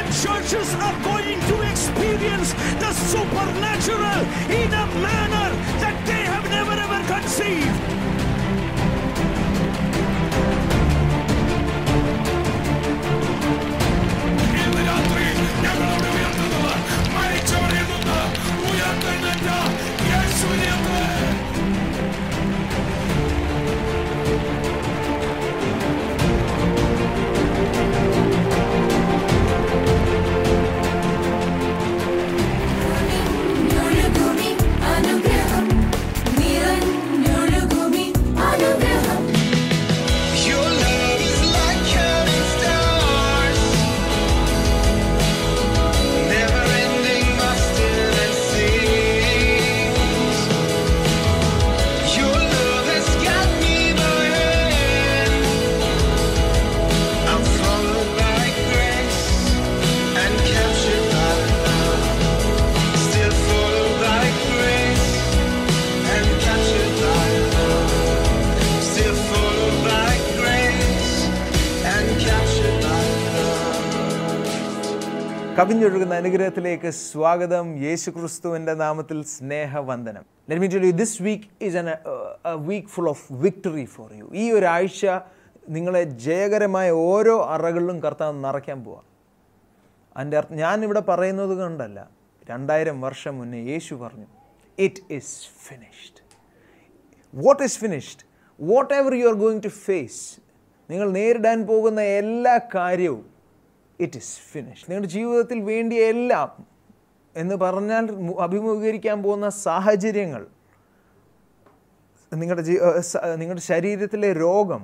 churches are going to experience the supernatural in a manner that they have never ever conceived. ഇന്ന് രാത്രി ഞങ്ങളോട് ഉയർത്തുന്നത് മരിച്ചവരിൽ നിന്ന് ഉയർത്തെഴുന്നേറ്റ യേശുവിനെ അത്രേ. നിറഞ്ഞൊഴുകുമി അനുഗ്രഹം നിറഞ്ഞൊഴുകുമി അനുഗ്രഹം Your love is like counting stars, never ending, busted and seas. Your love has got me by hand. I'm followed by grace and captured by love. Still followed by grace and captured by love. Still followed by grace and captured by love. കവിഞ്ഞൊഴുകുന്ന അനുഗ്രഹത്തിലേക്ക് സ്വാഗതം യേശു ക്രിസ്തുവിൻ്റെ നാമത്തിൽ സ്നേഹവന്ദനം let me tell you this week is an week full of victory for you ഈ ഒരാഴ്ച നിങ്ങളെ ജയകരമായ ഓരോ അറകളിലും കർത്താവ് നിറയ്ക്കാൻ പോവാം അതിൻ്റെ അർത്ഥം ഞാനിവിടെ പറയുന്നത് കൊണ്ടല്ല രണ്ടായിരം വർഷം മുന്നേ യേശു പറഞ്ഞു it is finished what is finished whatever you are going to face നിങ്ങൾ നേരിടാൻ പോകുന്ന എല്ലാ കാര്യവും ഇറ്റ് ഈസ് ഫിനിഷ് നിങ്ങളുടെ ജീവിതത്തിൽ വേണ്ടിയ എല്ലാം എന്ന് പറഞ്ഞാൽ മു- അഭിമുഖീകരിക്കാൻ പോകുന്ന സാഹചര്യങ്ങൾ നിങ്ങളുടെ ജീ- ഏഹ് സ- നിങ്ങളുടെ ശരീരത്തിലെ രോഗം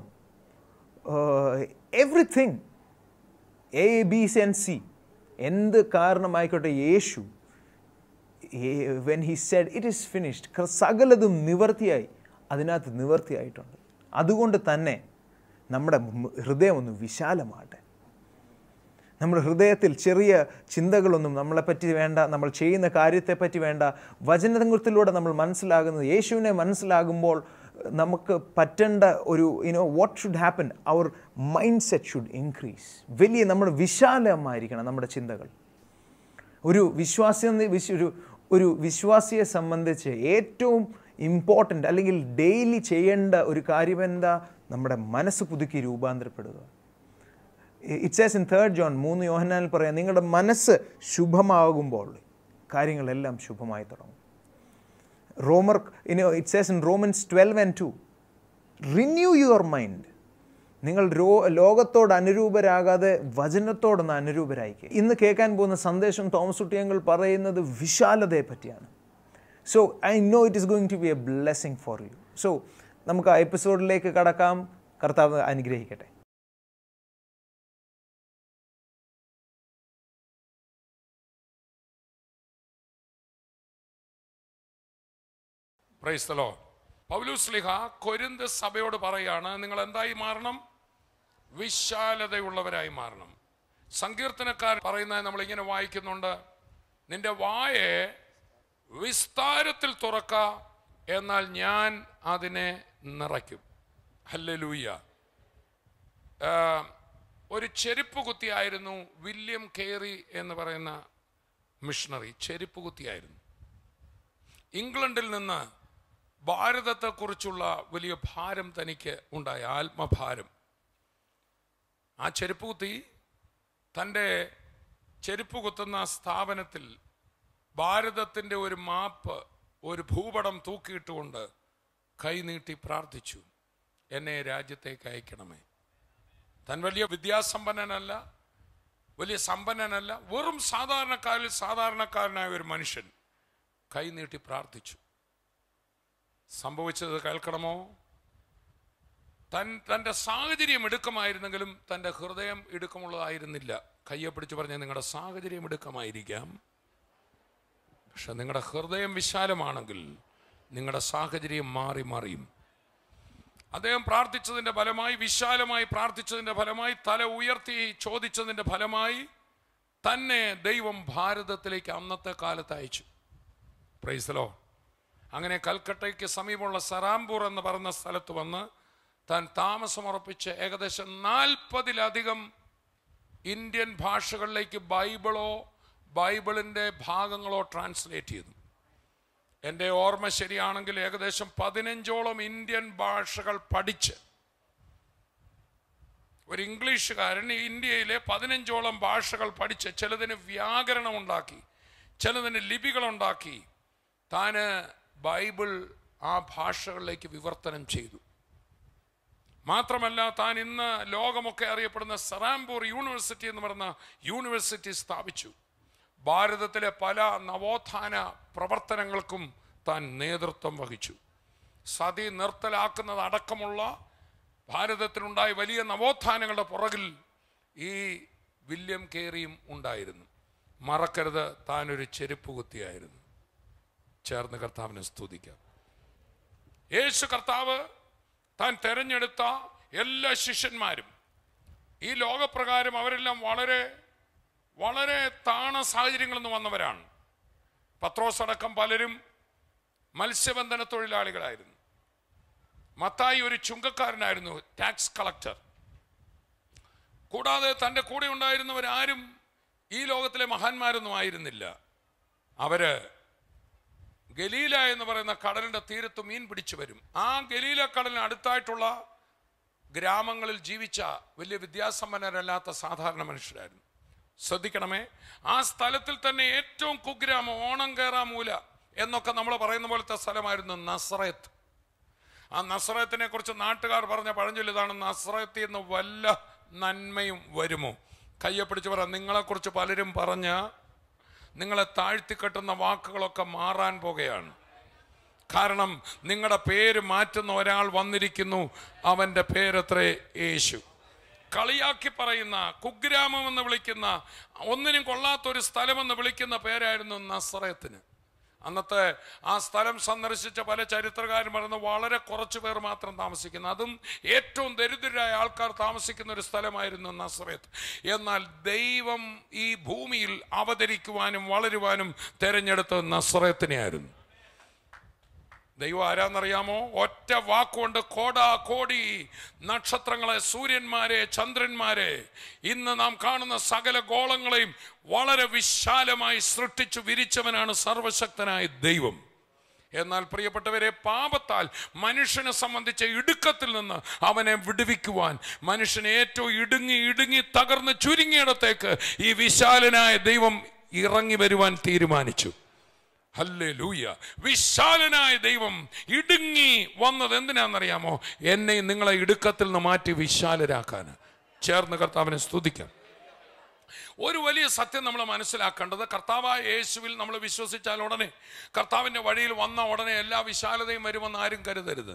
everything A B C and C എന്ത് കാരണമായിക്കോട്ടെ Yeshu when he said it is finished സകലതും നിവർത്തിയായി അതിനകത്ത് നിവർത്തിയായിട്ടുണ്ട് അതുകൊണ്ട് തന്നെ നമ്മുടെ മ് ഹൃദയം ഒന്ന് വിശാലമാകട്ടെ നമ്മുടെ ഹൃദയത്തിൽ ചെറിയ ചിന്തകളൊന്നും നമ്മളെപ്പറ്റി വേണ്ട നമ്മൾ ചെയ്യുന്ന കാര്യത്തെപ്പറ്റി വേണ്ട വചനത്തിലൂടെ നമ്മൾ മനസ്സിലാകുന്നത് യേശുവിനെ മനസ്സിലാകുമ്പോൾ നമുക്ക് പറ്റേണ്ട ഒരു you know what should happen our mindset should increase വലിയ നമ്മുടെ വിശാലമായിരിക്കണം നമ്മുടെ ചിന്തകൾ ഒരു വിശ്വാസി എന്ന വിശ്വ ഒരു ഒരു വിശ്വാസിയെ സംബന്ധിച്ച് ഏറ്റവും ഇമ്പോർട്ടൻ്റ് അല്ലെങ്കിൽ ഡെയിലി ചെയ്യേണ്ട ഒരു കാര്യം എന്താ നമ്മുടെ മനസ്സ് പുതുക്കി രൂപാന്തരപ്പെടുക it says in third John മൂന്ന് യോഹനാനിൽ പറയാം നിങ്ങളുടെ മനസ്സ് ശുഭമാകുമ്പോൾ കാര്യങ്ങളെല്ലാം ശുഭമായി തുടങ്ങും റോമർ ഇനോ it says in Romans twelve and to renew your mind നിങ്ങൾ രോ ലോകത്തോട് അനുരൂപരാകാതെ വചനത്തോടൊന്ന് അനുരൂപരായിക്കുക ഇന്ന് കേൾക്കാൻ പോകുന്ന സന്ദേശം തോമസ് കുട്ടിയങ്ങൾ പറയുന്നത് വിശാലതയെ പറ്റിയാണ് so I know it is going to be a blessing for you so നമുക്ക് ആ എപ്പിസോഡിലേക്ക് കടക്കാം കർത്താവ് അനുഗ്രഹിക്കട്ടെ പ്രൈസ്തലോ പൗലൂസ്ലിഹ കൊരിന്ത് സഭയോട് പറയാണ് നിങ്ങൾ എന്തായി മാറണം വിശാലതയുള്ളവരായി മാറണം സങ്കീർത്തനക്കാർ പറയുന്നത് നമ്മൾ ഇങ്ങനെ വായിക്കുന്നുണ്ട് നിന്റെ വായെ വിസ്താരത്തിൽ തുറക്ക എന്നാൽ ഞാൻ അതിനെ നിറയ്ക്കും ഹല്ലലൂയ ഒരു ചെരുപ്പ് കുത്തിയായിരുന്നു വില്യം കേറി എന്ന് പറയുന്ന മിഷണറി ചെരുപ്പ് കുത്തിയായിരുന്നു ഇംഗ്ലണ്ടിൽ നിന്ന് ഭാരതത്തെക്കുറിച്ചുള്ള വലിയ ഭാരം തനിക്ക് ഉണ്ടായ ആത്മഭാരം ആ ചെരുപ്പ് കുത്തി തൻ്റെ ചെരുപ്പ് കുത്തുന്ന സ്ഥാപനത്തിൽ ഭാരതത്തിൻ്റെ ഒരു മാപ്പ് ഒരു ഭൂപടം തൂക്കിയിട്ടുകൊണ്ട് കൈനീട്ടി പ്രാർത്ഥിച്ചു എന്നെ രാജ്യത്തേക്ക് അയക്കണമേ താൻ വലിയ വിദ്യാസമ്പന്നനല്ല വലിയ സമ്പന്നനല്ല വെറും സാധാരണക്കാരിൽ സാധാരണക്കാരനായ ഒരു മനുഷ്യൻ കൈനീട്ടി പ്രാർത്ഥിച്ചു സംഭവിച്ചത് കേൾക്കണമോ തൻ തൻ്റെ സാഹചര്യം ഇടുക്കമായിരുന്നെങ്കിലും തൻ്റെ ഹൃദയം ഇടുക്കമുള്ളതായിരുന്നില്ല കയ്യെ പിടിച്ച് പറഞ്ഞ നിങ്ങളുടെ സാഹചര്യം ഇടുക്കമായിരിക്കാം പക്ഷെ നിങ്ങളുടെ ഹൃദയം വിശാലമാണെങ്കിൽ നിങ്ങളുടെ സാഹചര്യം മാറി മറിയും അദ്ദേഹം പ്രാർത്ഥിച്ചതിൻ്റെ ഫലമായി വിശാലമായി പ്രാർത്ഥിച്ചതിൻ്റെ ഫലമായി തല ഉയർത്തി ചോദിച്ചതിൻ്റെ ഫലമായി തന്നെ ദൈവം ഭാരതത്തിലേക്ക് അന്നത്തെ കാലത്ത് അയച്ചു പ്രൈസലോ അങ്ങനെ കൽക്കട്ടയ്ക്ക് സമീപമുള്ള സറാംപൂർ എന്ന് പറയുന്ന സ്ഥലത്ത് വന്ന് താൻ താമസമുറപ്പിച്ച് ഏകദേശം നാൽപ്പതിലധികം ഇന്ത്യൻ ഭാഷകളിലേക്ക് ബൈബിളോ ബൈബിളിൻ്റെ ഭാഗങ്ങളോ ട്രാൻസ്ലേറ്റ് ചെയ്തു എൻ്റെ ഓർമ്മ ശരിയാണെങ്കിൽ ഏകദേശം പതിനഞ്ചോളം ഇന്ത്യൻ ഭാഷകൾ പഠിച്ച് ഒരു ഇംഗ്ലീഷുകാരൻ ഇന്ത്യയിലെ പതിനഞ്ചോളം ഭാഷകൾ പഠിച്ച് ചിലതിന് വ്യാകരണം ഉണ്ടാക്കി ചിലതിന് ലിപികളുണ്ടാക്കി താന് ബൈബിൾ ആ ഭാഷകളിലേക്ക് വിവർത്തനം ചെയ്തു മാത്രമല്ല താൻ ഇന്ന് ലോകമൊക്കെ അറിയപ്പെടുന്ന സറാംപൂർ യൂണിവേഴ്സിറ്റി എന്ന് പറയുന്ന യൂണിവേഴ്സിറ്റി സ്ഥാപിച്ചു ഭാരതത്തിലെ പല നവോത്ഥാന പ്രവർത്തനങ്ങൾക്കും താൻ നേതൃത്വം വഹിച്ചു സതി നിർത്തലാക്കുന്നത് അടക്കമുള്ള ഭാരതത്തിലുണ്ടായ വലിയ നവോത്ഥാനങ്ങളുടെ പുറകിൽ ഈ വില്യം കേറിയും ഉണ്ടായിരുന്നു മറക്കരുത് താനൊരു ചെരുപ്പ് കുത്തിയായിരുന്നു ചേർന്ന് കർത്താവിനെ സ്തുതിക്കാം യേശു കർത്താവ് താൻ തെരഞ്ഞെടുത്ത എല്ലാ ശിഷ്യന്മാരും ഈ ലോകപ്രകാരം അവരെല്ലാം വളരെ വളരെ താണ സാഹചര്യങ്ങളിൽ നിന്ന് വന്നവരാണ് പത്രോസ് അടക്കം പലരും മത്സ്യബന്ധന തൊഴിലാളികളായിരുന്നു മത്തായി ഒരു ചുങ്കക്കാരനായിരുന്നു ടാക്സ് കളക്ടർ കൂടാതെ തൻ്റെ കൂടെ ഉണ്ടായിരുന്നവരാരും ഈ ലോകത്തിലെ മഹാന്മാരൊന്നും ആയിരുന്നില്ല അവര് ഗലീല എന്ന് പറയുന്ന കടലിന്റെ തീരത്ത് മീൻ പിടിച്ചു വരും ആ ഗലീല കടലിന് അടുത്തായിട്ടുള്ള ഗ്രാമങ്ങളിൽ ജീവിച്ച വലിയ വിദ്യാസമ്പന്നരല്ലാത്ത സാധാരണ മനുഷ്യരായിരുന്നു ശ്രദ്ധിക്കണമേ ആ സ്ഥലത്തിൽ തന്നെ ഏറ്റവും കുഗ്രാമം ഓണം മൂല എന്നൊക്കെ നമ്മൾ പറയുന്ന പോലത്തെ സ്ഥലമായിരുന്നു നസ്രത്ത് ആ നസ്രത്തിനെ കുറിച്ച് നാട്ടുകാർ പറഞ്ഞ പഴഞ്ചൊല്ല് ഇതാണ് നസ്രത്തിൽ നിന്ന് വല്ല നന്മയും വരുമോ കയ്യെ പിടിച്ച് പറ നിങ്ങളെക്കുറിച്ച് പലരും പറഞ്ഞ നിങ്ങളെ താഴ്ത്തിക്കെട്ടുന്ന വാക്കുകളൊക്കെ മാറാൻ പോകുകയാണ് കാരണം നിങ്ങളുടെ പേര് മാറ്റുന്ന ഒരാൾ വന്നിരിക്കുന്നു അവൻ്റെ പേരത്രേ യേശു കളിയാക്കി പറയുന്ന കുഗ്രാമം എന്ന് വിളിക്കുന്ന ഒന്നിനും കൊള്ളാത്ത ഒരു സ്ഥലമെന്ന് വിളിക്കുന്ന പേരായിരുന്നു നസ്രയത്തിന് അന്നത്തെ ആ സ്ഥലം സന്ദർശിച്ച പല ചരിത്രകാരും പറയുന്നത് വളരെ കുറച്ച് പേർ മാത്രം താമസിക്കുന്നു അതും ഏറ്റവും ദരിദ്രരായ ആൾക്കാർ താമസിക്കുന്ന ഒരു സ്ഥലമായിരുന്നു നസ്രത്ത് എന്നാൽ ദൈവം ഈ ഭൂമിയിൽ അവതരിക്കുവാനും വളരുവാനും തെരഞ്ഞെടുത്തത് നസ്രത്തിനെയായിരുന്നു ദൈവം ആരാന്നറിയാമോ ഒറ്റ വാക്കുകൊണ്ട് കോടാ കോടി നക്ഷത്രങ്ങളെ സൂര്യന്മാരെ ചന്ദ്രന്മാരെ ഇന്ന് നാം കാണുന്ന സകല ഗോളങ്ങളെയും വളരെ വിശാലമായി സൃഷ്ടിച്ചു വിരിച്ചവനാണ് സർവശക്തനായ ദൈവം എന്നാൽ പ്രിയപ്പെട്ടവരെ പാപത്താൽ മനുഷ്യനെ സംബന്ധിച്ച ഇടുക്കത്തിൽ നിന്ന് അവനെ വിടുവിക്കുവാൻ മനുഷ്യനെ ഏറ്റവും ഇടുങ്ങി ഇടുങ്ങി തകർന്ന് ചുരുങ്ങിയിടത്തേക്ക് ഈ വിശാലനായ ദൈവം ഇറങ്ങി വരുവാൻ തീരുമാനിച്ചു ഹല്ലേലൂയ വിശാലനായ ദൈവം ഇടുങ്ങി വന്നത് എന്തിനാണെന്നറിയാമോ എന്നെ നിങ്ങളെ ഇടുക്കത്തിൽ നിന്ന് മാറ്റി വിശാലരാക്കാൻ ചേർന്ന് കർത്താവിനെ സ്തുതിക്കാം ഒരു വലിയ സത്യം നമ്മൾ മനസ്സിലാക്കേണ്ടത് കർത്താവായ യേശുവിൽ നമ്മൾ വിശ്വസിച്ചാൽ ഉടനെ കർത്താവിന്റെ വഴിയിൽ വന്ന ഉടനെ എല്ലാ വിശാലതയും വരുമെന്ന് ആരും കരുതരുത്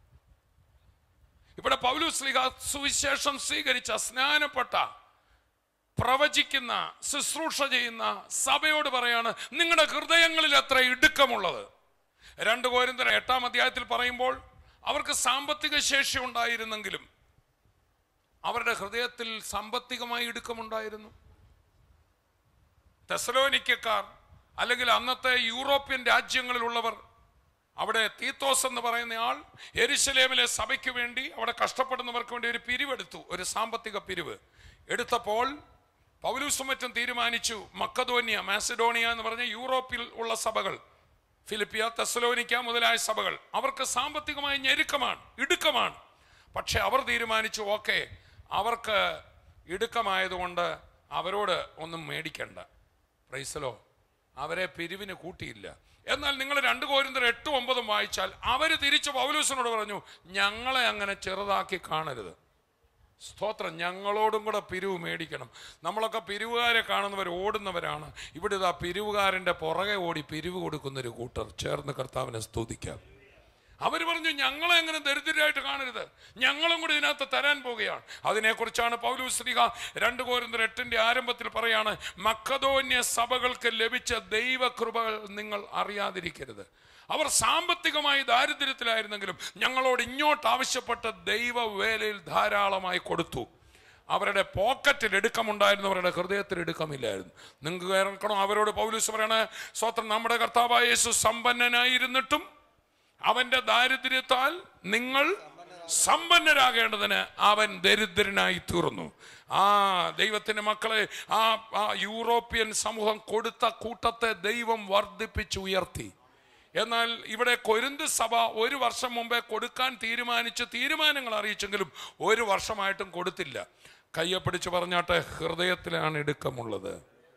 ഇവിടെ പൗലുസ്ലിഹ സുവിശേഷം സ്വീകരിച്ച സ്നാനപ്പെട്ട പ്രവചിക്കുന്ന ശുശ്രൂഷ ചെയ്യുന്ന സഭയോട് പറയാണ് നിങ്ങളുടെ ഹൃദയങ്ങളിൽ എത്ര ഇടുക്കമുള്ളത് രണ്ട് കോരിന്തര എട്ടാം അധ്യായത്തിൽ പറയുമ്പോൾ അവർക്ക് സാമ്പത്തിക ശേഷി ഉണ്ടായിരുന്നെങ്കിലും അവരുടെ ഹൃദയത്തിൽ സാമ്പത്തികമായി ഇടുക്കമുണ്ടായിരുന്നു തെസലോനിക്കക്കാർ അല്ലെങ്കിൽ അന്നത്തെ യൂറോപ്യൻ രാജ്യങ്ങളിലുള്ളവർ അവിടെ തീത്തോസ് എന്ന് പറയുന്ന ആൾ എരുശലേമിലെ സഭയ്ക്ക് വേണ്ടി അവിടെ കഷ്ടപ്പെടുന്നവർക്ക് വേണ്ടി ഒരു പിരിവെടുത്തു ഒരു സാമ്പത്തിക പിരിവ് എടുത്തപ്പോൾ പൗലൂസും മറ്റും തീരുമാനിച്ചു മക്കതോനിയ മാസഡോണിയ എന്ന് പറഞ്ഞ യൂറോപ്പിൽ ഉള്ള സഭകൾ ഫിലിപ്പിയ തെസലോനിക്ക മുതലായ സഭകൾ അവർക്ക് സാമ്പത്തികമായ ഞെരുക്കമാണ് ഇടുക്കമാണ് പക്ഷെ അവർ തീരുമാനിച്ചു ഓക്കെ അവർക്ക് ഇടുക്കമായതുകൊണ്ട് അവരോട് ഒന്നും മേടിക്കണ്ട പ്രൈസലോ അവരെ പിരിവിന് കൂട്ടിയില്ല എന്നാൽ നിങ്ങൾ രണ്ട് കോരിന്തർ എട്ടും ഒമ്പതും വായിച്ചാൽ അവർ തിരിച്ചു പൗലൂസിനോട് പറഞ്ഞു ഞങ്ങളെ അങ്ങനെ ചെറുതാക്കി കാണരുത് സ്തോത്രം ഞങ്ങളോടും കൂടെ പിരിവ് മേടിക്കണം നമ്മളൊക്കെ പിരിവുകാരെ കാണുന്നവർ ഓടുന്നവരാണ് ഇവിടെ ഇതാ പിരിവുകാരൻ്റെ പുറകെ ഓടി പിരിവ് കൊടുക്കുന്നൊരു കൂട്ടർ ചേർന്ന് കർത്താവിനെ സ്തുതിക്കാം അവർ പറഞ്ഞു ഞങ്ങളെ അങ്ങനെ ദരിദ്രരായിട്ട് കാണരുത് ഞങ്ങളും കൂടി ഇതിനകത്ത് തരാൻ പോവുകയാണ് അതിനെക്കുറിച്ചാണ് പൗലൂസ് ശ്രീഹ രണ്ട് കോരിന്തർ എട്ടിന്റെ ആരംഭത്തിൽ പറയാണ് മക്കതോന്യ സഭകൾക്ക് ലഭിച്ച ദൈവകൃപകൾ നിങ്ങൾ അറിയാതിരിക്കരുത് അവർ സാമ്പത്തികമായി ദാരിദ്ര്യത്തിലായിരുന്നെങ്കിലും ഞങ്ങളോട് ഇങ്ങോട്ട് ആവശ്യപ്പെട്ട ദൈവവേലയിൽ ധാരാളമായി കൊടുത്തു അവരുടെ പോക്കറ്റിൽ എടുക്കമുണ്ടായിരുന്നവരുടെ ഹൃദയത്തിൽ എടുക്കമില്ലായിരുന്നു നിങ്ങൾക്ക് കേൾക്കണോ അവരോട് പൗലൂസ് പറയണ സ്വത്രം നമ്മുടെ കർത്താവായ യേശു സമ്പന്നനായിരുന്നിട്ടും അവന്റെ ദാരിദ്ര്യത്താൽ നിങ്ങൾ സമ്പന്നരാകേണ്ടതിന് അവൻ ദരിദ്രനായി തീർന്നു ആ ദൈവത്തിന്റെ മക്കളെ ആ ആ യൂറോപ്യൻ സമൂഹം കൊടുത്ത കൂട്ടത്തെ ദൈവം വർദ്ധിപ്പിച്ച് ഉയർത്തി എന്നാൽ ഇവിടെ കൊരിന്ത് സഭ ഒരു വർഷം മുമ്പേ കൊടുക്കാൻ തീരുമാനിച്ച് തീരുമാനങ്ങൾ അറിയിച്ചെങ്കിലും ഒരു വർഷമായിട്ടും കൊടുത്തില്ല കയ്യപ്പിടിച്ച് പറഞ്ഞാട്ടെ ഹൃദയത്തിലാണ് ഇടുക്കമുള്ളത്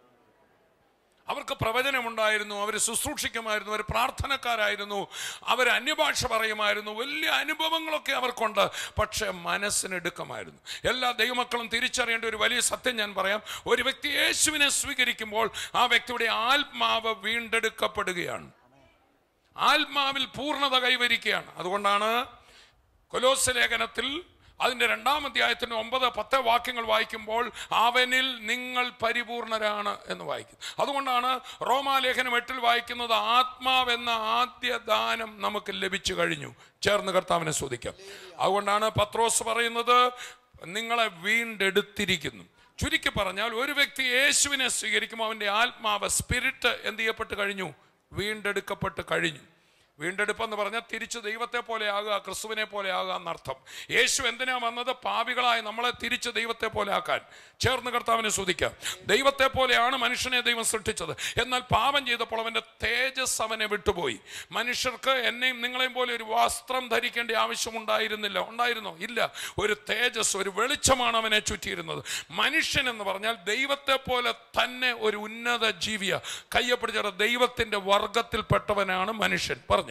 അവർക്ക് പ്രവചനമുണ്ടായിരുന്നു അവർ ശുശ്രൂഷിക്കുമായിരുന്നു അവർ പ്രാർത്ഥനക്കാരായിരുന്നു അവർ അന്യഭാഷ പറയുമായിരുന്നു വലിയ അനുഭവങ്ങളൊക്കെ അവർക്കുണ്ട് പക്ഷെ മനസ്സിനെടുക്കമായിരുന്നു എല്ലാ ദൈവമക്കളും തിരിച്ചറിയേണ്ട ഒരു വലിയ സത്യം ഞാൻ പറയാം ഒരു വ്യക്തി യേശുവിനെ സ്വീകരിക്കുമ്പോൾ ആ വ്യക്തിയുടെ ആത്മാവ് വീണ്ടെടുക്കപ്പെടുകയാണ് ആത്മാവിൽ പൂർണ്ണത കൈവരിക്കുകയാണ് അതുകൊണ്ടാണ് കൊലോസ് ലേഖനത്തിൽ അതിൻ്റെ രണ്ടാം അധ്യായത്തിന് ഒമ്പത് പത്ത് വാക്യങ്ങൾ വായിക്കുമ്പോൾ അവനിൽ നിങ്ങൾ പരിപൂർണരാണ് എന്ന് വായിക്കും അതുകൊണ്ടാണ് റോമാലേഖനം എട്ടിൽ വായിക്കുന്നത് ആത്മാവെന്ന ആദ്യ ദാനം നമുക്ക് ലഭിച്ചു കഴിഞ്ഞു ചേർന്ന് കർത്താവിനെ സ്തുതിക്കാം അതുകൊണ്ടാണ് പത്രോസ് പറയുന്നത് നിങ്ങളെ വീണ്ടെടുത്തിരിക്കുന്നു ചുരുക്കി പറഞ്ഞാൽ ഒരു വ്യക്തി യേശുവിനെ സ്വീകരിക്കുമ്പോൾ അവൻ്റെ ആത്മാവ് സ്പിരിറ്റ് എന്ത് ചെയ്യപ്പെട്ട് കഴിഞ്ഞു വീണ്ടെടുക്കപ്പെട്ട് കഴിഞ്ഞു വീണ്ടെടുപ്പ് എന്ന് പറഞ്ഞാൽ തിരിച്ച് ദൈവത്തെ പോലെ ആകുക ക്രിസ്തുവിനെ പോലെ ആകുക എന്നർത്ഥം യേശു എന്തിനാ വന്നത് പാപികളായി നമ്മളെ തിരിച്ച് ദൈവത്തെ പോലെ ആക്കാൻ ചേർന്ന് കർത്താവിനെ സ്തുതിക്കാം ദൈവത്തെ പോലെയാണ് മനുഷ്യനെ ദൈവം സൃഷ്ടിച്ചത് എന്നാൽ പാപം ചെയ്തപ്പോൾ അവൻ്റെ തേജസ് അവനെ വിട്ടുപോയി മനുഷ്യർക്ക് എന്നെയും നിങ്ങളെയും പോലെ ഒരു വസ്ത്രം ധരിക്കേണ്ട ആവശ്യമുണ്ടായിരുന്നില്ല ഉണ്ടായിരുന്നോ ഇല്ല ഒരു തേജസ് ഒരു വെളിച്ചമാണ് അവനെ ചുറ്റിയിരുന്നത് മനുഷ്യൻ എന്ന് പറഞ്ഞാൽ ദൈവത്തെ പോലെ തന്നെ ഒരു ഉന്നത ജീവിയ കയ്യപ്പിടിച്ച ദൈവത്തിന്റെ വർഗത്തിൽപ്പെട്ടവനാണ് മനുഷ്യൻ പറഞ്ഞു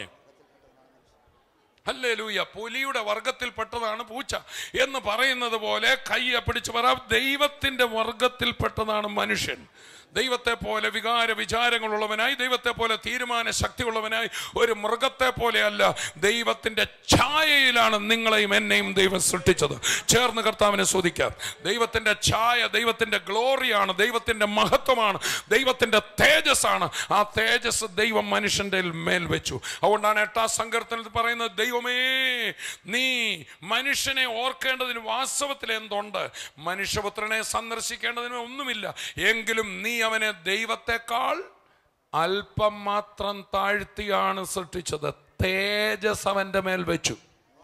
അല്ലേ ലൂയ പുലിയുടെ വർഗത്തിൽപ്പെട്ടതാണ് പൂച്ച എന്ന് പറയുന്നത് പോലെ കയ്യെ പിടിച്ച് പറ ദൈവത്തിന്റെ വർഗത്തിൽപ്പെട്ടതാണ് മനുഷ്യൻ ദൈവത്തെ പോലെ വികാര വിചാരങ്ങളുള്ളവനായി ദൈവത്തെ പോലെ തീരുമാന ശക്തിയുള്ളവനായി ഒരു മൃഗത്തെ പോലെയല്ല ദൈവത്തിന്റെ ഛായയിലാണ് നിങ്ങളെയും എന്നെയും ദൈവം സൃഷ്ടിച്ചത് ചേർന്ന് കർത്താവിനെ സ്തുതിക്കാം ദൈവത്തിന്റെ ഛായ ദൈവത്തിന്റെ ഗ്ലോറിയാണ് ദൈവത്തിന്റെ മഹത്വമാണ് ദൈവത്തിന്റെ തേജസ്സാണ് ആ തേജസ് ദൈവം മനുഷ്യന്റെ മേൽ വെച്ചു അതുകൊണ്ടാണ് എട്ടാം സങ്കീർത്തനത്തിൽ പറയുന്നത് ദൈവമേ നീ മനുഷ്യനെ ഓർക്കേണ്ടതിന് വാസ്തവത്തിൽ എന്തുണ്ട് മനുഷ്യപുത്രനെ സന്ദർശിക്കേണ്ടതിന് ഒന്നുമില്ല എങ്കിലും നീ അവനെ ദൈവത്തെക്കാൾ അല്പം മാത്രം താഴ്ത്തിയാണ് സൃഷ്ടിച്ചത് തേജസ് അവന്റെ മേൽ വെച്ചു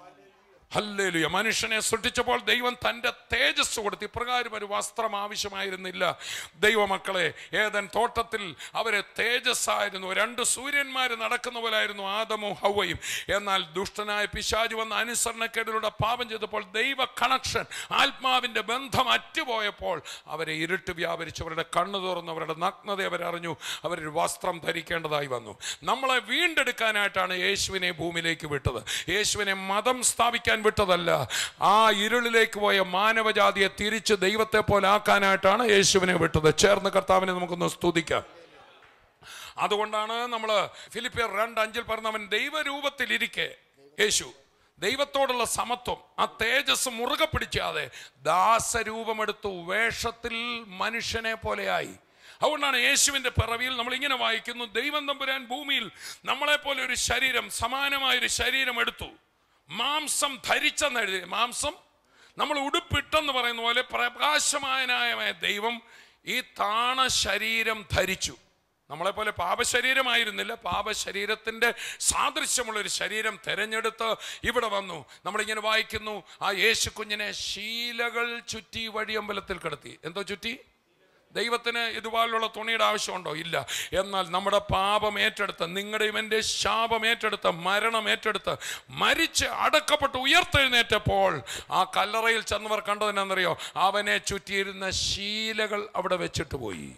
ഹല്ലേലൂയ മനുഷ്യനെ സൃഷ്ടിച്ചപ്പോൾ ദൈവം തൻ്റെ തേജസ് കൊടുത്ത് ഇപ്രകാരം ഒരു വസ്ത്രം ആവശ്യമായിരുന്നില്ല ദൈവമക്കളെ ഏതൻ തോട്ടത്തിൽ അവരെ തേജസ്സായിരുന്നു രണ്ട് സൂര്യന്മാർ നടക്കുന്ന പോലായിരുന്നു ആദമും ഹൗവയും എന്നാൽ ദുഷ്ടനായ പിശാജ് വന്ന അനുസരണക്കേടിലൂടെ പാപം ചെയ്തപ്പോൾ ദൈവ കണക്ഷൻ ആത്മാവിൻ്റെ ബന്ധം അറ്റുപോയപ്പോൾ അവരെ ഇരുട്ട് വ്യാപരിച്ചു അവരുടെ കണ്ണു തുറന്നു അവരുടെ നഗ്നത അവരറിഞ്ഞു അവരൊരു വസ്ത്രം ധരിക്കേണ്ടതായി വന്നു നമ്മളെ വീണ്ടെടുക്കാനായിട്ടാണ് യേശുവിനെ ഭൂമിയിലേക്ക് വിട്ടത് യേശുവിനെ മതം സ്ഥാപിക്കാൻ വിട്ടതല്ല ആ ഇരുളിലേക്ക് പോയ മാനവജാതിയെ തിരിച്ച് ദൈവത്തെ പോലെ ആക്കാനായിട്ടാണ് യേശുവിനെ വിട്ടത് ചേർന്ന് കർത്താവിനെ നമുക്കൊന്ന് സ്തുതിക്കാം അതുകൊണ്ടാണ് നമ്മൾ ഫിലിപ്പിയർ രണ്ട് അഞ്ചിൽ പറഞ്ഞവൻ ദൈവരൂപത്തിലിരിക്കെ യേശു ദൈവത്തോടുള്ള സമത്വം ആ തേജസ് മുറുകെ പിടിക്കാതെ ദാസരൂപമെടുത്തു വേഷത്തിൽ മനുഷ്യനെ പോലെയായി അതുകൊണ്ടാണ് യേശുവിന്റെ പിറവിയിൽ നമ്മൾ ഇങ്ങനെ വായിക്കുന്നു ദൈവം തമ്പുരാൻ ഭൂമിയിൽ നമ്മളെ പോലെ ഒരു ശരീരം സമാനമായൊരു ശരീരം എടുത്തു മാംസം ധരിച്ചെന്ന് എഴുതി മാംസം നമ്മൾ ഉടുപ്പിട്ടെന്ന് പറയുന്ന പോലെ പ്രകാശമായനായ ദൈവം ഈ താണ ശരീരം ധരിച്ചു നമ്മളെപ്പോലെ പാപശരീരമായിരുന്നില്ല പാപശരീരത്തിൻ്റെ സാദൃശ്യമുള്ള ഒരു ശരീരം തെരഞ്ഞെടുത്ത് ഇവിടെ വന്നു നമ്മളിങ്ങനെ വായിക്കുന്നു ആ യേശു കുഞ്ഞിനെ ശീലകൾ ചുറ്റി വഴിയമ്പലത്തിൽ കിടത്തി എന്തോ ചുറ്റി ദൈവത്തിന് ഇതുപോലുള്ള തുണിയുടെ ആവശ്യമുണ്ടോ ഇല്ല എന്നാൽ നമ്മുടെ പാപം ഏറ്റെടുത്ത് നിങ്ങളുടെയും എൻ്റെ ശാപം ഏറ്റെടുത്ത് മരണം ഏറ്റെടുത്ത് മരിച്ച് അടക്കപ്പെട്ട് ഉയർത്തെഴുന്നേറ്റപ്പോൾ ആ കല്ലറയിൽ ചെന്നവർ കണ്ടതിനെന്നറിയോ അവനെ ചുറ്റിയിരുന്ന ശീലകൾ അവിടെ വെച്ചിട്ട് പോയി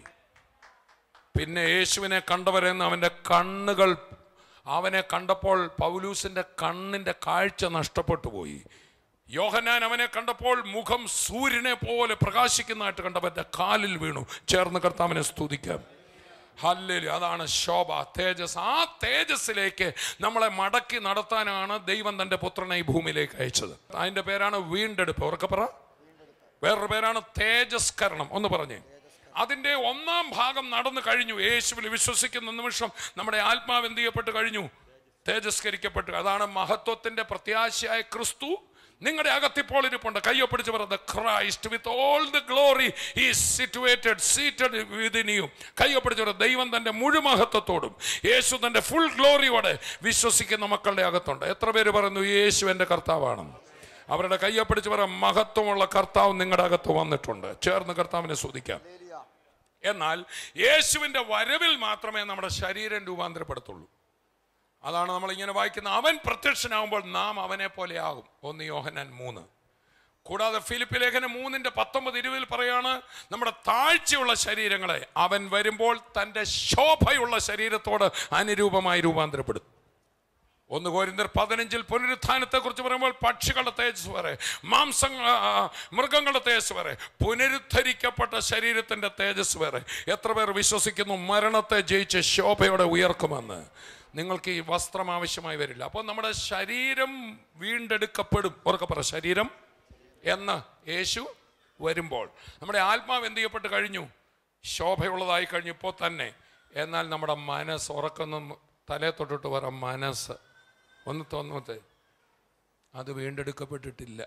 പിന്നെ യേശുവിനെ കണ്ടവരെന്ന് അവൻ്റെ കണ്ണുകൾ അവനെ കണ്ടപ്പോൾ പൗലൂസിൻ്റെ കണ്ണിൻ്റെ കാഴ്ച നഷ്ടപ്പെട്ടു പോയി യോഹന്നാൻ അവനെ കണ്ടപ്പോൾ മുഖം സൂര്യനെ പോലെ പ്രകാശിക്കുന്നതായിട്ട് കണ്ടവൻ്റെ കാലിൽ വീണു ചേർന്ന് കർത്താവിനെ സ്തുതിക്കാം ഹല്ലേലു അതാണ് ശോഭ തേജസ് ആ തേജസ്സിലേക്ക് നമ്മളെ മടക്കി നടത്താനാണ് ദൈവം തൻ്റെ പുത്രനെ ഈ ഭൂമിയിലേക്ക് അയച്ചത് അതിൻ്റെ പേരാണ് വീണ്ടെടുപ്പ് ഉറക്കെ പറ വേറൊരു പേരാണ് തേജസ്കരണം ഒന്ന് പറഞ്ഞേ അതിൻ്റെ ഒന്നാം ഭാഗം നടന്നു കഴിഞ്ഞു യേശുവിൽ വിശ്വസിക്കുന്ന നിമിഷം നമ്മുടെ ആത്മാവ് എന്ത് ചെയ്യപ്പെട്ട് കഴിഞ്ഞു തേജസ്കരിക്കപ്പെട്ടു അതാണ് മഹത്വത്തിന്റെ പ്രത്യാശയായ ക്രിസ്തു നിങ്ങളുടെ അകത്തിപ്പോൾ ഇരിപ്പുണ്ട് കയ്യൊപ്പിടിച്ച് പറയുന്നത് Christ with all the glory ഈ സിറ്റുവേറ്റഡ് സീറ്റഡ് വിതിൻ യു കയ്യൊപ്പിടിച്ച് പറയുന്നത് ദൈവം തന്റെ മുഴുമഹത്വത്തോടും യേശു തന്റെ ഫുൾ ഗ്ലോറിയോടെ വിശ്വസിക്കുന്ന മക്കളുടെ അകത്തുണ്ട് എത്ര പേര് പറയുന്നു യേശു എൻ്റെ കർത്താവാണെന്ന് അവരുടെ കയ്യെ പിടിച്ച് പറ മഹത്വമുള്ള കർത്താവ് നിങ്ങളുടെ അകത്ത് വന്നിട്ടുണ്ട് ചേർന്ന് കർത്താവിനെ സ്തുതിക്കാം എന്നാൽ യേശുവിന്റെ വരവിൽ മാത്രമേ നമ്മുടെ ശരീരം രൂപാന്തരപ്പെടുത്തുള്ളൂ അതാണ് നമ്മൾ ഇങ്ങനെ വായിക്കുന്ന അവൻ പ്രത്യക്ഷനാകുമ്പോൾ നാം അവനെ പോലെ ആകും ഒന്ന് യോഹനാൻ മൂന്ന് കൂടാതെ ഫിലിപ്പ് ലേഖനം മൂന്നിന്റെ പത്തൊമ്പത് ഇരുപതിൽ പറയാണ് നമ്മുടെ താഴ്ചയുള്ള ശരീരങ്ങളെ അവൻ വരുമ്പോൾ തൻ്റെ ശോഭയുള്ള ശരീരത്തോട് അനുരൂപമായി രൂപാന്തരപ്പെടും ഒന്ന് കോരിന്തർ പതിനഞ്ചിൽ പുനരുത്ഥാനത്തെ കുറിച്ച് പറയുമ്പോൾ പക്ഷികളുടെ തേജസ് വരെ മാംസം ആ, ആ, മൃഗങ്ങളുടെ തേജസ് വരെ പുനരുദ്ധരിക്കപ്പെട്ട ശരീരത്തിന്റെ തേജസ് വരെ എത്ര പേർ വിശ്വസിക്കുന്നു മരണത്തെ ജയിച്ച് ശോഭയോടെ ഉയർക്കുമെന്ന് നിങ്ങൾക്ക് ഈ വസ്ത്രം ആവശ്യമായി വരില്ല അപ്പോൾ നമ്മുടെ ശരീരം വീണ്ടെടുക്കപ്പെടും ഉറക്കെ പറ ശരീരം എന്ന് യേശു വരുമ്പോൾ നമ്മുടെ ആത്മാവ് എന്ത് ചെയ്യപ്പെട്ട് കഴിഞ്ഞു ശോഭയുള്ളതായി കഴിഞ്ഞു ഇപ്പോൾ തന്നെ എന്നാൽ നമ്മുടെ മനസ്സ് ഉറക്കൊന്നും തലേ തൊട്ടിട്ട് പറ മനസ്സ് ഒന്ന് തോന്നത്തെ അത് വീണ്ടെടുക്കപ്പെട്ടിട്ടില്ല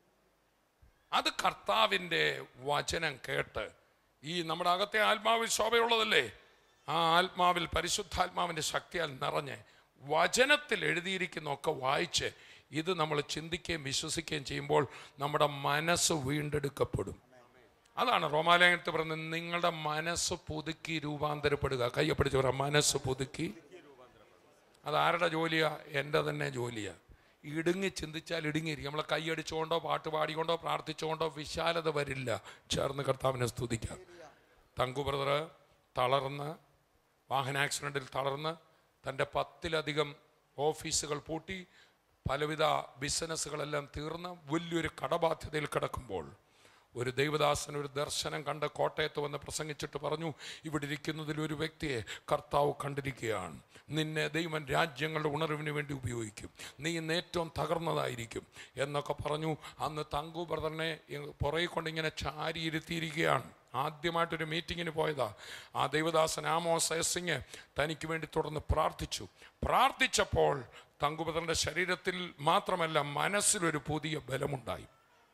അത് കർത്താവിൻ്റെ വചനം കേട്ട് ഈ നമ്മുടെ അകത്തെ ആത്മാവിൽ ശോഭയുള്ളതല്ലേ ആ ആത്മാവിൽ പരിശുദ്ധാത്മാവിൻ്റെ ശക്തിയാൽ നിറഞ്ഞ് വചനത്തിൽ എഴുതിയിരിക്കുന്നൊക്കെ വായിച്ച് ഇത് നമ്മൾ ചിന്തിക്കുകയും വിശ്വസിക്കുകയും ചെയ്യുമ്പോൾ നമ്മുടെ മനസ്സ് വീണ്ടെടുക്കപ്പെടും അതാണ് റോമാലയത്തിൽ പറയുന്നത് നിങ്ങളുടെ മനസ്സ് പുതുക്കി രൂപാന്തരപ്പെടുക കയ്യപ്പിടിച്ച് പറയാം മനസ്സ് പുതുക്കി അത് ആരുടെ ജോലിയാ എൻ്റെ തന്നെ ജോലിയാ ഇടുങ്ങി ചിന്തിച്ചാൽ ഇടുങ്ങിയിരിക്കും നമ്മളെ കൈയടിച്ചുകൊണ്ടോ പാട്ട് പാടിക്കൊണ്ടോ പ്രാർത്ഥിച്ചുകൊണ്ടോ വിശാലത വരില്ല ചേർന്ന് കർത്താവിനെ സ്തുതിക്കാം തങ്കു ബ്രദർ തളർന്ന് വാഹന ആക്സിഡൻറ്റിൽ തളർന്ന് തൻ്റെ പത്തിലധികം ഓഫീസുകൾ പൂട്ടി പലവിധ ബിസിനസ്സുകളെല്ലാം തീർന്ന് വലിയൊരു കടബാധ്യതയിൽ കിടക്കുമ്പോൾ ഒരു ദൈവദാസൻ ഒരു ദർശനം കണ്ട് കോട്ടയത്ത് വന്ന് പ്രസംഗിച്ചിട്ട് പറഞ്ഞു ഇവിടെ ഇരിക്കുന്നതിൽ ഒരു വ്യക്തിയെ കർത്താവ് കണ്ടിരിക്കുകയാണ് നിന്നെ ദൈവം രാജ്യങ്ങളുടെ ഉണർവിന് വേണ്ടി ഉപയോഗിക്കും നീ ഇന്ന് ഏറ്റവും തകർന്നതായിരിക്കും എന്നൊക്കെ പറഞ്ഞു അന്ന് തങ്കു ബ്രദറിനെ പുറകെ കൊണ്ട് ഇങ്ങനെ ചാരി ഇരുത്തിയിരിക്കുകയാണ് ആദ്യമായിട്ടൊരു മീറ്റിങ്ങിന് പോയതാ ആ ദൈവദാസൻ ആമോസ് എസിങ് തനിക്ക് വേണ്ടി തുടർന്ന് പ്രാർത്ഥിച്ചു പ്രാർത്ഥിച്ചപ്പോൾ തങ്കുപുത്രൻ്റെ ശരീരത്തിൽ മാത്രമല്ല മനസ്സിലൊരു പുതിയ ബലമുണ്ടായി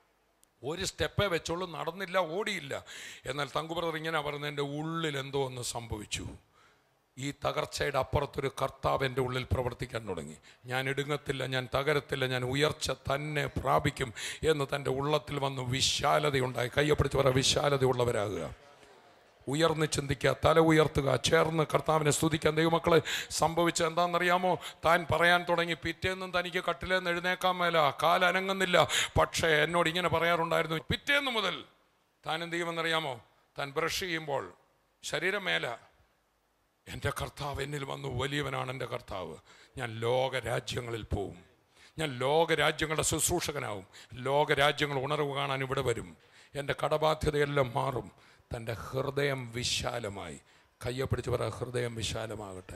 ഒരു സ്റ്റെപ്പേ വെച്ചോളൂ നടന്നില്ല ഓടിയില്ല എന്നാൽ തങ്കുബ്രദർ ഇങ്ങനെ പറയുന്നത് എൻ്റെ ഉള്ളിൽ എന്തോ ഒന്ന് സംഭവിച്ചു ഈ തകർച്ചയുടെ അപ്പുറത്തൊരു കർത്താവ് എൻ്റെ ഉള്ളിൽ പ്രവർത്തിക്കാൻ തുടങ്ങി ഞാൻ ഇടുങ്ങത്തില്ല ഞാൻ തകരത്തില്ല ഞാൻ ഉയർച്ച തന്നെ പ്രാപിക്കും എന്ന് തൻ്റെ ഉള്ളത്തിൽ വന്ന് വിശാലതയുണ്ടായി കയ്യപ്പിടിച്ച് പറ വിശാലതയുള്ളവരാകുക ഉയർന്ന് ചിന്തിക്കുക തല ഉയർത്തുക ചേർന്ന് കർത്താവിനെ സ്തുതിക്കാൻ ദൈവമക്കളെ സംഭവിച്ചത് എന്താണെന്നറിയാമോ താൻ പറയാൻ തുടങ്ങി പിറ്റേന്നും തനിക്ക് കട്ടിലേന്ന് എഴുന്നേക്കാൻ മേല കാലനങ്ങുന്നില്ല പക്ഷേ എന്നോട് ഇങ്ങനെ പറയാറുണ്ടായിരുന്നു പിറ്റേന്ന് മുതൽ താൻ എന്ത് ചെയ്യുമെന്നറിയാമോ താൻ ബ്രഷ് ചെയ്യുമ്പോൾ ശരീരം മേല എൻ്റെ കർത്താവ് എന്നിൽ വന്നു വലിയവനാണ് എൻ്റെ കർത്താവ് ഞാൻ ലോക രാജ്യങ്ങളിൽ പോവും ഞാൻ ലോക രാജ്യങ്ങളുടെ ശുശ്രൂഷകനാവും ലോക രാജ്യങ്ങൾ ഉണർവ് കാണാൻ ഇവിടെ വരും എൻ്റെ കടബാധ്യതയെല്ലാം മാറും തൻ്റെ ഹൃദയം വിശാലമായി കയ്യെ പിടിച്ച് പറ ഹൃദയം വിശാലമാകട്ടെ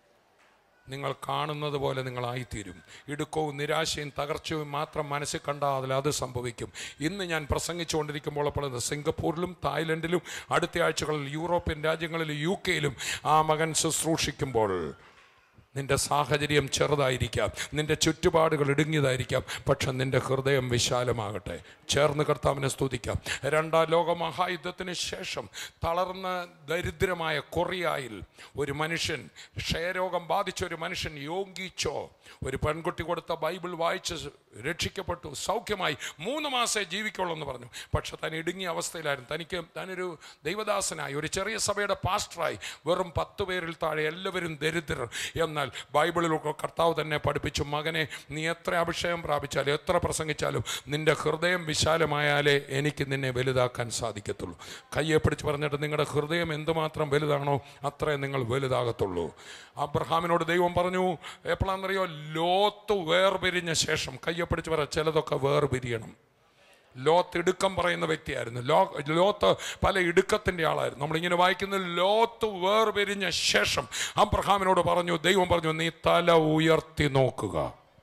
നിങ്ങൾ കാണുന്നത് പോലെ നിങ്ങളായിത്തീരും ഇടുക്കവും നിരാശയും തകർച്ചയും മാത്രം മനസ്സിൽ കണ്ടാൽ അത് സംഭവിക്കും ഇന്ന് ഞാൻ പ്രസംഗിച്ചുകൊണ്ടിരിക്കുമ്പോൾ അപ്പോൾ അത് സിംഗപ്പൂരിലും തായ്ലൻഡിലും അടുത്ത ആഴ്ചകളിൽ യൂറോപ്യൻ രാജ്യങ്ങളിലും യു കെയിലും ആ മകൻ ശുശ്രൂഷിക്കുമ്പോൾ നിന്റെ സാഹചര്യം ചെറുതായിരിക്കാം നിന്റെ ചുറ്റുപാടുകൾ ഇടുങ്ങിയതായിരിക്കാം പക്ഷെ നിന്റെ ഹൃദയം വിശാലമാകട്ടെ ചേർന്ന് കർത്താവിനെ സ്തുതിക്കാം രണ്ടാം ലോക മഹായുദ്ധത്തിന് ശേഷം തളർന്ന ദരിദ്രമായ കൊറിയായിൽ ഒരു മനുഷ്യൻ ക്ഷയരോഗം ബാധിച്ച ഒരു മനുഷ്യൻ യോഗിച്ചോ ഒരു പെൺകുട്ടി കൊടുത്ത ബൈബിൾ വായിച്ച് രക്ഷിക്കപ്പെട്ടു സൗഖ്യമായി മൂന്ന് മാസമേ ജീവിക്കുള്ളൂ എന്ന് പറഞ്ഞു പക്ഷെ താൻ ഇടുങ്ങിയ അവസ്ഥയിലായിരുന്നു തനിക്ക് താനൊരു ദൈവദാസനായി ഒരു ചെറിയ സഭയുടെ പാസ്റ്ററായി വെറും പത്ത് പേരിൽ താഴെ എല്ലാവരും ദരിദ്രർ എന്നാൽ ബൈബിളിൽ കർത്താവ് തന്നെ പഠിപ്പിച്ചു മകനെ നീ എത്ര അഭിഷേകം പ്രാപിച്ചാലും എത്ര പ്രസംഗിച്ചാലും നിന്റെ ഹൃദയം വിശാലമായാലേ എനിക്ക് നിന്നെ വലുതാക്കാൻ സാധിക്കത്തുള്ളൂ കയ്യെ പിടിച്ച് പറഞ്ഞിട്ട് നിങ്ങളുടെ ഹൃദയം എന്തുമാത്രം വലുതാണോ അത്രേ നിങ്ങൾ വലുതാകത്തുള്ളൂ അബ്രഹാമിനോട് ദൈവം പറഞ്ഞു എപ്പോഴാണെന്നറിയോ ലോത്ത് വേർപിരിഞ്ഞ ശേഷം കയ്യെ പിടിച്ച് പറ ചിലതൊക്കെ വേർപിരിയണം ലോത്ത് ഇടുക്കം പറയുന്ന വ്യക്തിയായിരുന്നു ലോ ലോത്ത് പല ഇടുക്കത്തിൻ്റെ ആളായിരുന്നു നമ്മളിങ്ങനെ വായിക്കുന്നത് ലോത്ത് വേർപിരിഞ്ഞ ശേഷം അബ്രഹാമിനോട് പറഞ്ഞു ദൈവം പറഞ്ഞു നീ തല ഉയർത്തി നോക്കുക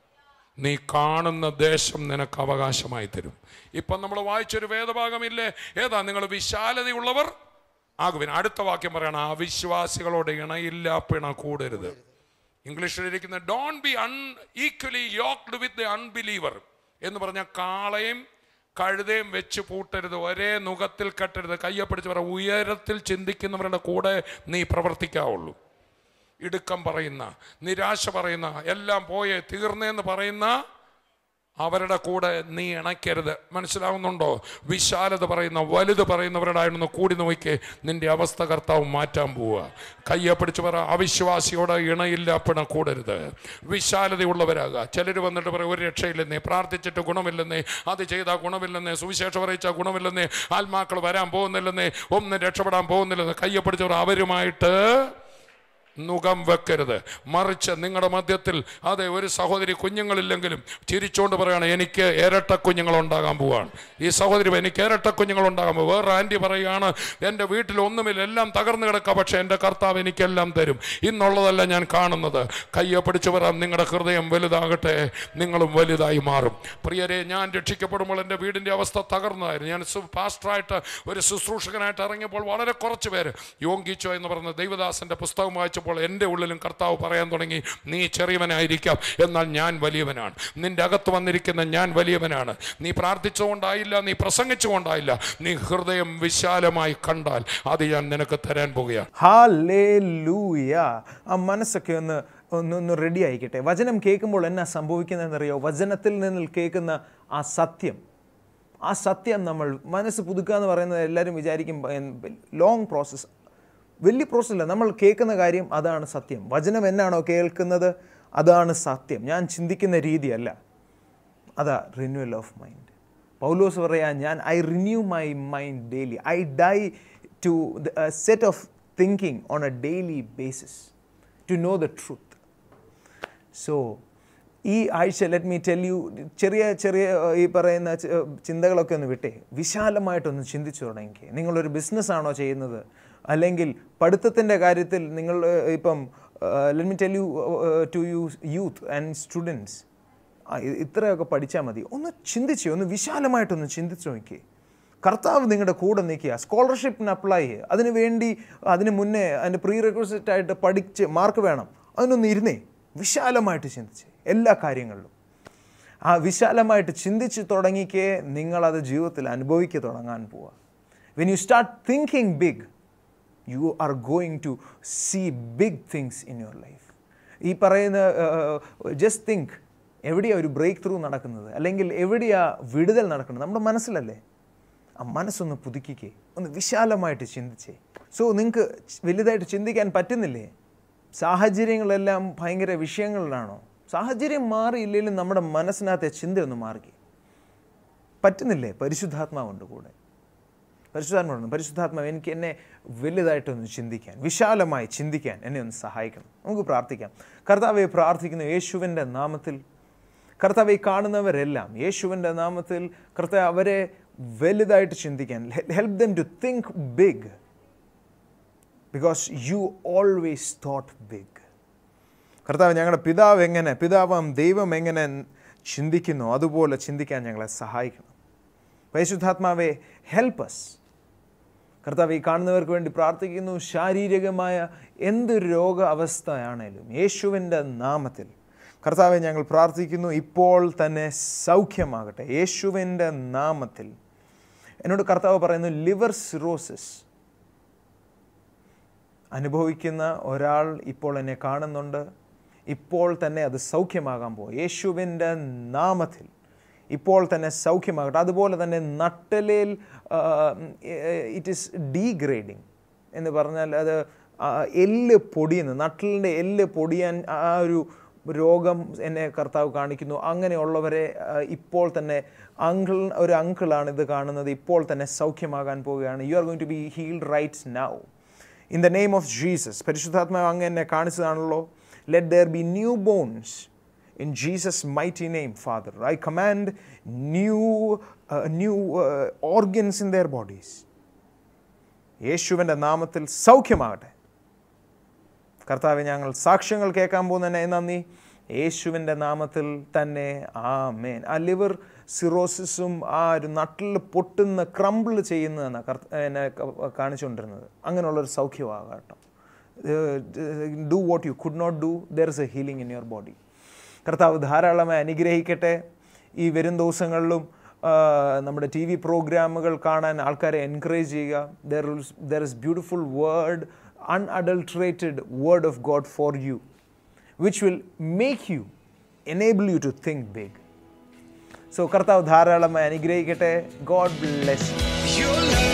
നീ കാണുന്ന ദേശം നിനക്ക് അവകാശമായി തരും ഇപ്പം നമ്മൾ വായിച്ചൊരു വേദഭാഗമില്ലേ ഏതാ നിങ്ങൾ വിശാലതയുള്ളവർ ആകുവിൻ അടുത്ത വാക്യം പറയണം അവിശ്വാസികളോട് ഇണയില്ല പിണ കൂടരുത് ഇംഗ്ലീഷിൽ ഇരിക്കുന്ന don't be unequally yoked with the unbeliever എന്ന് പറഞ്ഞ കാളയും കഴുതയും വെച്ച് പൂട്ടരുത് ഒരേ നുഖത്തിൽ കെട്ടരുത് കയ്യെ പിടിച്ച് പറ ഉയരത്തിൽ ചിന്തിക്കുന്നവരുടെ കൂടെ നീ പ്രവർത്തിക്കാവുള്ളൂ ഇടുക്കം പറയുന്ന നിരാശ പറയുന്ന എല്ലാം പോയേ തീർന്നേന്ന് പറയുന്ന അവരുടെ കൂടെ നീ ഇണയ്ക്കരുത് മനസ്സിലാവുന്നുണ്ടോ വിശാലത പറയുന്ന വലുത് പറയുന്നവരുടെ ആയിരുന്നു കൂടി നോക്കി നിന്റെ അവസ്ഥ കർത്താവ് മാറ്റാൻ പോവുക കയ്യെ പിടിച്ച് പറ അവിശ്വാസിയോട് ഇണയില്ല പിണ കൂടരുത് വിശാലതയുള്ളവരാകുക ചിലർ വന്നിട്ട് പറയും ഒരു രക്ഷയില്ലെന്നേ പ്രാർത്ഥിച്ചിട്ട് ഗുണമില്ലെന്നേ അത് ചെയ്താൽ ഗുണമില്ലെന്നേ സുവിശേഷം അറിയിച്ചാൽ ഗുണമില്ലെന്നേ ആത്മാക്കൾ വരാൻ പോകുന്നില്ലെന്നേ ഒന്നും രക്ഷപ്പെടാൻ പോകുന്നില്ലെന്ന് കയ്യെ പിടിച്ചവർ അവരുമായിട്ട് നുകം വെക്കരുത് മറിച്ച് നിങ്ങളുടെ മധ്യത്തിൽ അതെ ഒരു സഹോദരി കുഞ്ഞുങ്ങളില്ലെങ്കിലും ചിരിച്ചുകൊണ്ട് പറയാണ് എനിക്ക് ഇരട്ട കുഞ്ഞുങ്ങൾ ഉണ്ടാകാൻ പോവാണ് ഈ സഹോദരി എനിക്ക് ഇരട്ട കുഞ്ഞുങ്ങൾ ഉണ്ടാകാൻ പോകും വേറെ ആൻറ്റി പറയുകയാണ് എൻ്റെ വീട്ടിൽ ഒന്നുമില്ല എല്ലാം തകർന്നു കിടക്കുക പക്ഷേ എൻ്റെ കർത്താവ് എനിക്കെല്ലാം തരും ഇന്നുള്ളതല്ല ഞാൻ കാണുന്നത് കയ്യെ പിടിച്ചു വരാം നിങ്ങളുടെ ഹൃദയം വലുതാകട്ടെ നിങ്ങളും വലുതായി മാറും പ്രിയരെ ഞാൻ രക്ഷിക്കപ്പെടുമ്പോൾ എൻ്റെ വീടിൻ്റെ അവസ്ഥ തകർന്നതായിരുന്നു ഞാൻ സു- പാസ്റ്ററായിട്ട് ഒരു ശുശ്രൂഷകനായിട്ട് ഇറങ്ങിയപ്പോൾ വളരെ കുറച്ച് പേര് യോങ്കിച്ചോ എന്ന് പറയുന്ന ദൈവദാസൻ്റെ പുസ്തകം വായിച്ചപ്പോൾ എൻ്റെ ഉള്ളിലും കർത്താവ് പറയാൻ തുടങ്ങി നീ ചെറിയവനായിരിക്കാം എന്നാൽ ഞാൻ വലിയവനാണ് നിന്റെ അകത്ത് വന്നിരിക്കുന്ന ഞാൻ വലിയവനാണ് നീ പ്രാർത്ഥിച്ചുകൊണ്ടായില്ല നീ പ്രസംഗിച്ചുകൊണ്ടായില്ല നീ ഹൃദയം വിശാലമായി കണ്ടാൽ അത് ഞാൻ നിനക്ക് തരാൻ പോകുകയാണ് ഹാലേലൂയ ആ മനസ്സൊക്കെ ഒന്ന് ഒന്ന് ഒന്ന് റെഡി ആയിക്കട്ടെ വചനം കേൾക്കുമ്പോൾ എന്നാ സംഭവിക്കുന്നതെന്നറിയോ വചനത്തിൽ നിന്ന് കേൾക്കുന്ന ആ സത്യം ആ സത്യം നമ്മൾ മനസ്സ് പുതുക്കുക എന്ന് പറയുന്നത് എല്ലാവരും വിചാരിക്കും ലോങ് പ്രോസസ്സ് വലിയ പ്രോസസ് ഇല്ല നമ്മൾ കേൾക്കുന്ന കാര്യം അതാണ് സത്യം വചനം എന്നാണോ കേൾക്കുന്നത് അതാണ് സത്യം ഞാൻ ചിന്തിക്കുന്ന രീതിയല്ല അതാ റിന്യൂവൽ ഓഫ് മൈൻഡ് പൗലോസ് പറയാ ഞാൻ I renew my mind daily I die to set of thinking on a daily basis to know the truth so ഈ ആഴ്ച ലെറ്റ് മീ ടെൽ യു ചെറിയ ചെറിയ ഏഹ്, ഈ പറയുന്ന ചി- ഏഹ്, ചിന്തകളൊക്കെ ഒന്ന് വിട്ടേ വിശാലമായിട്ടൊന്ന് ചിന്തിച്ചു തുടങ്ങി നിങ്ങളൊരു ബിസിനസ്സാണോ ചെയ്യുന്നത് അല്ലെങ്കിൽ പഠിത്തത്തിൻ്റെ കാര്യത്തിൽ നിങ്ങൾ ഏഹ്, ഇപ്പം let me tell you to you youth and students ഇത്രയൊക്കെ പഠിച്ചാൽ മതി ഒന്ന് ചിന്തിച്ച് ഒന്ന് വിശാലമായിട്ടൊന്ന് ചിന്തിച്ചു നോക്കിയേ കർത്താവ് നിങ്ങളുടെ കൂടെ നിൽക്കുക സ്കോളർഷിപ്പിന് അപ്ലൈ ചെയ്യുക അതിന് വേണ്ടി അതിന് മുന്നേ അതിൻ്റെ പ്രീ റിക്വസിറ്റ് ആയിട്ട് പഠിച്ച് മാർക്ക് വേണം അതിനൊന്ന് ഇരുന്നേ വിശാലമായിട്ട് ചിന്തിച്ച് എല്ലാ കാര്യങ്ങളിലും ആ വിശാലമായിട്ട് ചിന്തിച്ച് തുടങ്ങിക്കേ നിങ്ങളത് ജീവിതത്തിൽ അനുഭവിക്കുക തുടങ്ങാൻ പോവുക when you start thinking big you are going to see big things in your life ഈ പറയുന്ന ജസ്റ്റ് തിങ്ക് എവിടെയാ ഒരു ബ്രേക്ക് ത്രൂ നടക്കുന്നത് അല്ലെങ്കിൽ എവിടെയാ വിടുതൽ നടക്കുന്നത് നമ്മുടെ മനസ്സിലല്ലേ ആ മനസ്സൊന്ന് പുതുക്കിക്കേ ഒന്ന് വിശാലമായിട്ട് ചിന്തിച്ചേ സോ നിങ്ങൾക്ക് വലുതായിട്ട് ചിന്തിക്കാൻ പറ്റുന്നില്ലേ സാഹചര്യങ്ങളെല്ലാം ഭയങ്കര വിഷയങ്ങളിലാണോ സാഹചര്യം മാറിയില്ലെങ്കിലും നമ്മുടെ മനസ്സിനകത്തെ ചിന്തയൊന്ന് മാറി പറ്റുന്നില്ലേ പരിശുദ്ധാത്മാവുണ്ട് കൂടെ പരിശുദ്ധാത്മാവുണ്ട് പരിശുദ്ധാത്മാവ് എനിക്ക് എന്നെ വലുതായിട്ടൊന്ന് ചിന്തിക്കാൻ വിശാലമായി ചിന്തിക്കാൻ എന്നെ ഒന്ന് സഹായിക്കണം നമുക്ക് പ്രാർത്ഥിക്കാം കർത്താവെ പ്രാർത്ഥിക്കുന്നു യേശുവിൻ്റെ നാമത്തിൽ കർത്താവെ കാണുന്നവരെല്ലാം യേശുവിൻ്റെ നാമത്തിൽ കർത്താവ് അവരെ വലുതായിട്ട് ചിന്തിക്കാൻ help them to think big because you always thought big കർത്താവ് ഞങ്ങളുടെ പിതാവ് എങ്ങനെ പിതാവാം ദൈവം എങ്ങനെ ചിന്തിക്കുന്നു അതുപോലെ ചിന്തിക്കാൻ ഞങ്ങളെ സഹായിക്കണം പരിശുദ്ധാത്മാവെ ഹെൽപ്പസ് കർത്താവ് ഈ കാണുന്നവർക്ക് വേണ്ടി പ്രാർത്ഥിക്കുന്നു ശാരീരികമായ എന്തൊരു രോഗ അവസ്ഥയാണേലും യേശുവിൻ്റെ നാമത്തിൽ കർത്താവെ ഞങ്ങൾ പ്രാർത്ഥിക്കുന്നു ഇപ്പോൾ തന്നെ സൗഖ്യമാകട്ടെ യേശുവിൻ്റെ നാമത്തിൽ എന്നോട് കർത്താവ് പറയുന്നു ലിവർ സിറോസിസ് അനുഭവിക്കുന്ന ഒരാൾ ഇപ്പോൾ എന്നെ കാണുന്നുണ്ട് ഇപ്പോൾ തന്നെ അത് സൗഖ്യമാകാൻ പോകും യേശുവിൻ്റെ നാമത്തിൽ ഇപ്പോൾ തന്നെ സൗഖ്യമാകട്ടെ അതുപോലെ തന്നെ നട്ടലയിൽ ഇറ്റ് ഈസ് ഡീഗ്രേഡിങ് എന്ന് പറഞ്ഞാൽ അത് ആ, എല്ല് പൊടിയുന്നു നട്ടലിൻ്റെ എല്ല് പൊടിയാൻ ആ ഒരു രോഗം എന്നെ കർത്താവ് കാണിക്കുന്നു അങ്ങനെയുള്ളവരെ ആ, ഇപ്പോൾ തന്നെ അങ്കിൾ ഒരു അങ്കിളാണ് ഇത് കാണുന്നത് ഇപ്പോൾ തന്നെ സൗഖ്യമാകാൻ പോവുകയാണ് you are going to be healed rights now in the name of Jesus പരിശുദ്ധാത്മാവ് അങ്ങ് എന്നെ കാണിച്ചതാണല്ലോ let there be new bones in Jesus mighty name father I command new new organs in their bodies യേശുവിൻ്റെ നാമത്തിൽ സൗഖ്യമാകട്ടെ കർത്താവ് ഞങ്ങൾ സാക്ഷ്യങ്ങൾ കേൾക്കാൻ പോകുന്നതിനെ നന്ദി യേശുവിൻ്റെ നാമത്തിൽ തന്നെ ആ മേൻ ആ ലിവർ സിറോസിസും ആ ഒരു നട്ടിൽ പൊട്ടുന്ന ക്രംബിൾ ചെയ്യുന്നതെന്നാണ് കർത്ത എന്നെ ക- കാണിച്ചുകൊണ്ടിരുന്നത് അങ്ങനെയുള്ളൊരു സൗഖ്യമാകട്ടോ do what you could not do there is a healing in your body കർത്താവ് ധാരാളമായി അനുഗ്രഹിക്കട്ടെ ഈ വരും ദിവസങ്ങളിലും ആ, നമ്മുടെ ടി വി പ്രോഗ്രാമുകൾ കാണാൻ ആൾക്കാരെ എൻകറേജ് ചെയ്യുക there there is beautiful word unadulterated word of God for you which will make you enable you to think big so കർത്താവ് ധാരാളമായി അനുഗ്രഹിക്കട്ടെ ഗോഡ് ബ്ലെസ് Your love